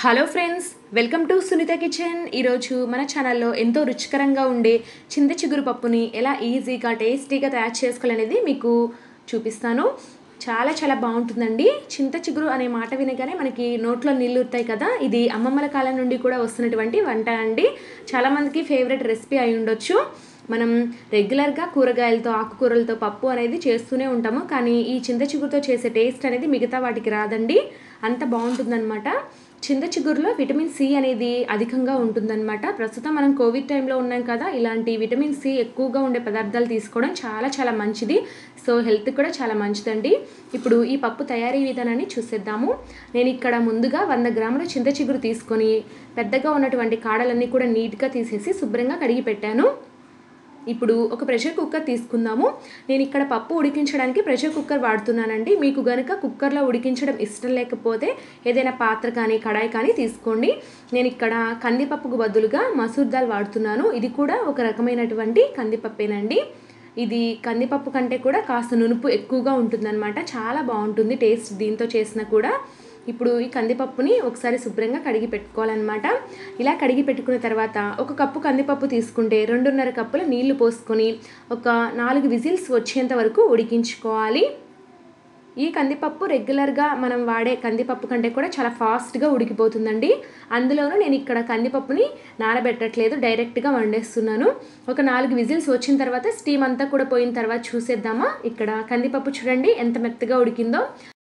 hello friends welcome to Sunitha kitchen ఈరోజు మన ఛానల్లో ఎంతో రుచికరంగా ఉండే చింత చిగురు పప్పుని ఎలా ఈజీగా టేస్టీగా తయారు చేసుకోవాలనేది మీకు చూపిస్తాను చాలా చాలా బాగుంటుందండి చింత చిగురు అనే మాట వినగానే మనకి నోట్లో నీళ్ళు ఉత్తాయి కదా ఇది అమ్మమ్మల కాలం నుండి కూడా వస్తున్నటువంటి వంట అండి చాలామందికి ఫేవరెట్ రెసిపీ అయి ఉండొచ్చు మనం రెగ్యులర్గా కూరగాయలతో ఆకుకూరలతో పప్పు అనేది చేస్తూనే ఉంటాము కానీ ఈ చింత చిగురుతో చేసే టేస్ట్ అనేది మిగతా వాటికి రాదండి అంత బాగుంటుందన్నమాట చింత చిగురులో విటమిన్ సి అనేది అధికంగా ఉంటుందన్నమాట ప్రస్తుతం మనం కోవిడ్ టైంలో ఉన్నాం కదా ఇలాంటి విటమిన్ సి ఎక్కువగా ఉండే పదార్థాలు తీసుకోవడం చాలా చాలా మంచిది సో హెల్త్ కూడా చాలా మంచిదండి ఇప్పుడు ఈ పప్పు తయారీ విధానాన్ని చూసేద్దాము నేను ఇక్కడ ముందుగా వంద గ్రాముల చింత చిగురు తీసుకొని పెద్దగా ఉన్నటువంటి కాడలన్నీ కూడా నీట్గా తీసేసి శుభ్రంగా కడిగి పెట్టాను ఇప్పుడు ఒక ప్రెషర్ కుక్కర్ తీసుకుందాము నేను ఇక్కడ పప్పు ఉడికించడానికి ప్రెషర్ కుక్కర్ వాడుతున్నానండి మీకు గనుక కుక్కర్లో ఉడికించడం ఇష్టం లేకపోతే ఏదైనా పాత్ర కానీ కడాయి కానీ తీసుకోండి నేను ఇక్కడ కందిపప్పుకు బదులుగా మసూర్ దాల్ వాడుతున్నాను ఇది కూడా ఒక రకమైనటువంటి కందిపప్పేనండి ఇది కందిపప్పు కంటే కూడా కాస్త నునుపు ఎక్కువగా ఉంటుందన్నమాట చాలా బాగుంటుంది టేస్ట్ దీంతో చేసినా కూడా ఇప్పుడు ఈ కందిపప్పుని ఒకసారి శుభ్రంగా కడిగి పెట్టుకోవాలన్నమాట ఇలా కడిగి పెట్టుకున్న తర్వాత ఒక కప్పు కందిపప్పు తీసుకుంటే రెండున్నర కప్పుల నీళ్లు పోసుకొని ఒక నాలుగు విజిల్స్ వచ్చేంత వరకు ఉడికించుకోవాలి ఈ కందిపప్పు రెగ్యులర్గా మనం వాడే కందిపప్పు కంటే కూడా చాలా ఫాస్ట్గా ఉడికిపోతుందండి అందులోనూ నేను ఇక్కడ కందిపప్పుని నానబెట్టట్లేదు డైరెక్ట్గా వండేస్తున్నాను ఒక నాలుగు విజిల్స్ వచ్చిన తర్వాత స్టీమ్ అంతా కూడా పోయిన తర్వాత చూసేద్దామా ఇక్కడ కందిపప్పు చూడండి ఎంత మెత్తగా ఉడికిందో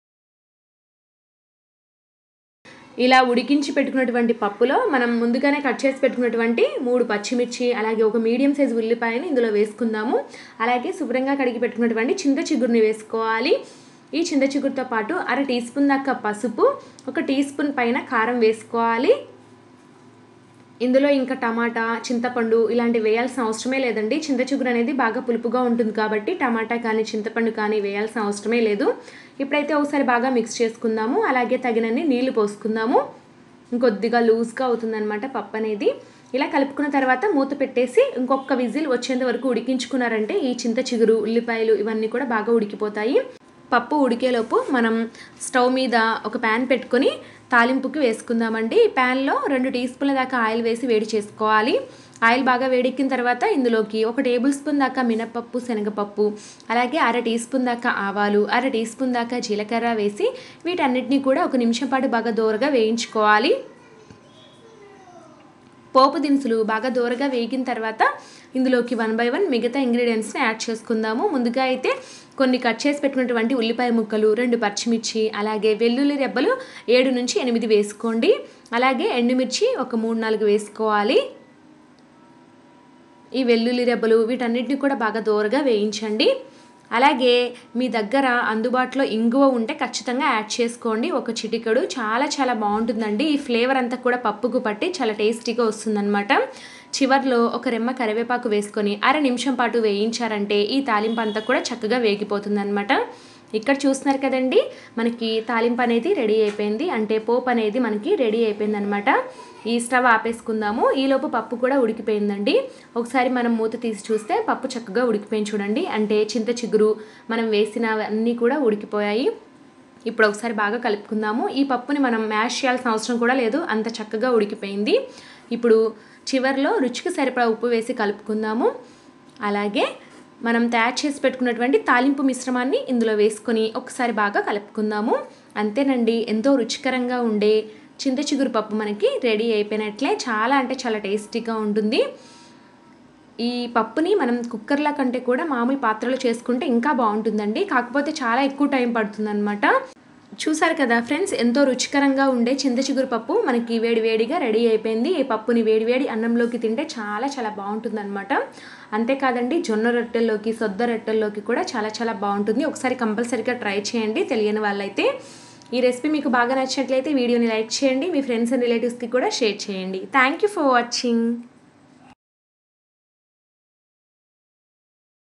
ఇలా ఉడికించి పెట్టుకున్నటువంటి పప్పులో మనం ముందుగానే కట్ చేసి పెట్టుకున్నటువంటి మూడు పచ్చిమిర్చి అలాగే ఒక మీడియం సైజు ఉల్లిపాయని ఇందులో వేసుకుందాము అలాగే శుభ్రంగా కడిగి పెట్టుకున్నటువంటి చింత చిగురుని వేసుకోవాలి ఈ చింత చిగురుతో పాటు అర టీ స్పూన్ దాకా పసుపు ఒక టీ స్పూన్ పైన కారం వేసుకోవాలి ఇందులో ఇంకా టమాటా చింతపండు ఇలాంటివి వేయాల్సిన అవసరమే లేదండి చింత చిగురు అనేది బాగా పులుపుగా ఉంటుంది కాబట్టి టమాటా కానీ చింతపండు కానీ వేయాల్సిన అవసరమే లేదు ఇప్పుడైతే ఒకసారి బాగా మిక్స్ చేసుకుందాము అలాగే తగినన్ని నీళ్లు పోసుకుందాము ఇంకొద్దిగా లూజ్గా అవుతుందన్నమాట పప్పు అనేది ఇలా కలుపుకున్న తర్వాత మూత పెట్టేసి ఇంకొక విజిల్ వచ్చేంత వరకు ఉడికించుకున్నారంటే ఈ చింత చిగురు ఉల్లిపాయలు ఇవన్నీ కూడా బాగా ఉడికిపోతాయి పప్పు ఉడికేలోపు మనం స్టవ్ మీద ఒక ప్యాన్ పెట్టుకొని తాలింపుకి వేసుకుందామండి ఈ ప్యాన్లో రెండు టీ స్పూన్ల దాకా ఆయిల్ వేసి వేడి చేసుకోవాలి ఆయిల్ బాగా వేడెక్కిన తర్వాత ఇందులోకి ఒక టేబుల్ స్పూన్ దాకా మినపప్పు శనగపప్పు అలాగే అర టీ స్పూన్ దాకా ఆవాలు అర టీ స్పూన్ దాకా జీలకర్ర వేసి వీటన్నిటిని కూడా ఒక నిమిషం పాటు బాగా దోరగా వేయించుకోవాలి పోపు దినుసులు బాగా దూరగా వేగిన తర్వాత ఇందులోకి వన్ బై వన్ మిగతా ఇంగ్రీడియంట్స్ని యాడ్ చేసుకుందాము ముందుగా అయితే కొన్ని కట్ చేసి పెట్టినటువంటి ఉల్లిపాయ ముక్కలు రెండు పచ్చిమిర్చి అలాగే వెల్లుల్లి రెబ్బలు ఏడు నుంచి ఎనిమిది వేసుకోండి అలాగే ఎండుమిర్చి ఒక మూడు నాలుగు వేసుకోవాలి ఈ వెల్లుల్లి రెబ్బలు వీటన్నిటిని కూడా బాగా దూరగా వేయించండి అలాగే మీ దగ్గర అందుబాటులో ఇంగువ ఉంటే ఖచ్చితంగా యాడ్ చేసుకోండి ఒక చిటికెడు చాలా చాలా బాగుంటుందండి ఈ ఫ్లేవర్ అంతా కూడా పప్పుకు పట్టి చాలా టేస్టీగా వస్తుందన్నమాట చివర్లో ఒక రెమ్మ కరివేపాకు వేసుకొని అర నిమిషం పాటు వేయించారంటే ఈ తాలింపు అంతా కూడా చక్కగా వేగిపోతుందన్నమాట ఇక్కడ చూస్తున్నారు కదండి మనకి తాలింపు అనేది రెడీ అయిపోయింది అంటే పోపు అనేది మనకి రెడీ అయిపోయింది అనమాట ఈ స్టవ్ ఆపేసుకుందాము ఈలోపు పప్పు కూడా ఉడికిపోయిందండి ఒకసారి మనం మూత తీసి చూస్తే పప్పు చక్కగా ఉడికిపోయింది చూడండి అంటే చింత చిగురు మనం వేసిన అన్నీ కూడా ఉడికిపోయాయి ఇప్పుడు ఒకసారి బాగా కలుపుకుందాము ఈ పప్పుని మనం మ్యాష్ చేయాల్సిన అవసరం కూడా లేదు అంత చక్కగా ఉడికిపోయింది ఇప్పుడు చివరిలో రుచికి సరిపడా ఉప్పు వేసి కలుపుకుందాము అలాగే మనం తయారు చేసి పెట్టుకున్నటువంటి తాలింపు మిశ్రమాన్ని ఇందులో వేసుకొని ఒకసారి బాగా కలుపుకుందాము అంతేనండి ఎంతో రుచికరంగా ఉండే చింత చిగురు పప్పు మనకి రెడీ అయిపోయినట్లే చాలా అంటే చాలా టేస్టీగా ఉంటుంది ఈ పప్పుని మనం కుక్కర్ల కంటే కూడా మామూలు పాత్రలో చేసుకుంటే ఇంకా బాగుంటుందండి కాకపోతే చాలా ఎక్కువ టైం పడుతుందన్నమాట చూసారు కదా ఫ్రెండ్స్ ఎంతో రుచికరంగా ఉండే చింత చిగురు పప్పు మనకి వేడి వేడిగా రెడీ అయిపోయింది ఈ పప్పుని వేడి వేడి అన్నంలోకి తింటే చాలా చాలా బాగుంటుంది అనమాట అంతేకాదండి జొన్న రొట్టెల్లోకి సొద్ద రొట్టెల్లోకి కూడా చాలా చాలా బాగుంటుంది ఒకసారి కంపల్సరీగా ట్రై చేయండి తెలియని వాళ్ళైతే ఈ రెసిపీ మీకు బాగా నచ్చినట్లయితే వీడియోని లైక్ చేయండి మీ ఫ్రెండ్స్ అండ్ రిలేటివ్స్కి కూడా షేర్ చేయండి థ్యాంక్ యూ ఫర్ వాచింగ్